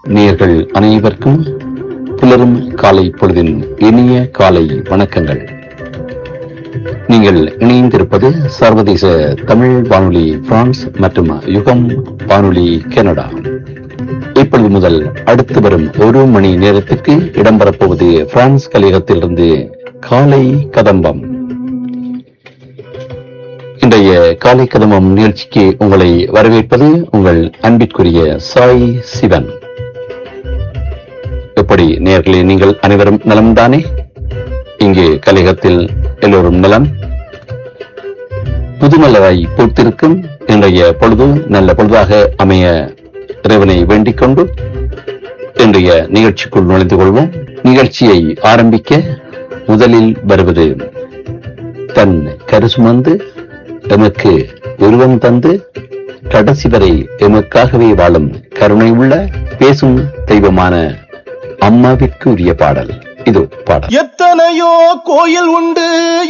நேர்கள் அனைவருக்கும் புலரும் காலை பொழுதின் இனிய காலை வணக்கங்கள் நீங்கள் இணைந்திருப்பது சர்வதேச தமிழ் வானொலி பிரான்ஸ் மற்றும் யுகம் வானொலி கனடா இப்பொழுது முதல் அடுத்து வரும் ஒரு மணி நேரத்துக்கு இடம்பெறப்போவது பிரான்ஸ் கலையகத்திலிருந்து காலை கதம்பம் இன்றைய காலை கதம்பம் நிகழ்ச்சிக்கு உங்களை வரவேற்பது உங்கள் அன்பிற்குரிய சாய் சிவன் எப்படி நேர்களே நீங்கள் அனைவரும் நலம்தானே இங்கே கலிகத்தில் எல்லோரும் நலம் புதுமலராய் பூத்திருக்கும் இன்றைய பொழுது நல்ல பொழுதாக அமைய இறைவனை வேண்டிக் கொண்டு இன்றைய நிகழ்ச்சிக்குள் நுழைந்து கொள்வோம் நிகழ்ச்சியை ஆரம்பிக்க முதலில் வருவது தன் கருசுமந்து எமக்கு உருவம் தந்து கடைசி வரை எமக்காகவே வாழும் கருணை உள்ள பேசும் தெய்வமான அம்மாவிற்கு உரிய பாடல் இது பாடல் எத்தனையோ கோயில் உண்டு